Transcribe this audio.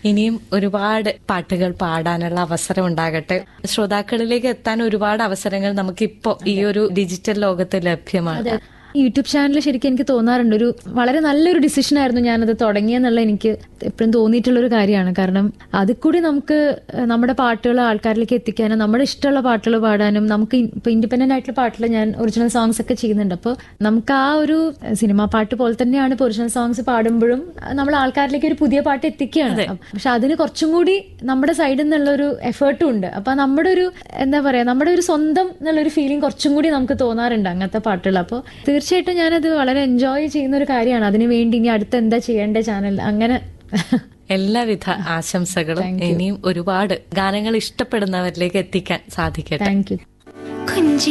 ഇനിയും ഒരുപാട് പാട്ടുകൾ പാടാനുള്ള അവസരം ഉണ്ടാകട്ടെ ശ്രോതാക്കളിലേക്ക് എത്താൻ ഒരുപാട് അവസരങ്ങൾ നമുക്കിപ്പോ ഈ ഒരു ഡിജിറ്റൽ ലോകത്ത് ലഭ്യമാണ് യൂട്യൂബ് ചാനൽ ശരിക്കും എനിക്ക് തോന്നാറുണ്ട് ഒരു വളരെ നല്ലൊരു ഡിസിഷൻ ആയിരുന്നു ഞാനത് തുടങ്ങിയെന്നുള്ള എനിക്ക് എപ്പോഴും തോന്നിയിട്ടുള്ള ഒരു കാര്യമാണ് കാരണം അതിൽ കൂടി നമുക്ക് നമ്മുടെ പാട്ടുകൾ ആൾക്കാരിലേക്ക് എത്തിക്കാനും നമ്മുടെ ഇഷ്ടമുള്ള പാട്ടുകൾ പാടാനും നമുക്ക് ഇപ്പൊ ഇൻഡിപെൻഡന്റ് ആയിട്ടുള്ള പാട്ടിൽ ഞാൻ ഒറിജിനൽ സോങ്സ് ഒക്കെ ചെയ്യുന്നുണ്ട് അപ്പോൾ നമുക്ക് ആ ഒരു സിനിമാ പാട്ട് പോലെ തന്നെയാണ് ഇപ്പോൾ ഒറിജിനൽ സോങ്സ് പാടുമ്പോഴും നമ്മൾ ആൾക്കാരിലേക്ക് ഒരു പുതിയ പാട്ട് എത്തിക്കുകയാണ് പക്ഷെ അതിന് കുറച്ചും കൂടി നമ്മുടെ സൈഡിൽ നിന്നുള്ള ഒരു എഫേർട്ടും ഉണ്ട് അപ്പൊ നമ്മുടെ ഒരു എന്താ പറയാ നമ്മുടെ ഒരു സ്വന്തം എന്നുള്ളൊരു ഫീലിംഗ് കുറച്ചും കൂടി നമുക്ക് തോന്നാറുണ്ട് അങ്ങനത്തെ പാട്ടുകൾ അപ്പോൾ തീർച്ചയായിട്ടും ഞാനത് വളരെ എൻജോയ് ചെയ്യുന്ന ഒരു കാര്യമാണ് അതിനു വേണ്ടി ഇനി അടുത്ത് എന്താ ചെയ്യേണ്ട ചാനൽ അങ്ങനെ എല്ലാവിധ ആശംസകളും ഇനിയും ഒരുപാട് ഗാനങ്ങൾ ഇഷ്ടപ്പെടുന്നവരിലേക്ക് എത്തിക്കാൻ സാധിക്കട്ടെ താങ്ക് യു കുഞ്ചി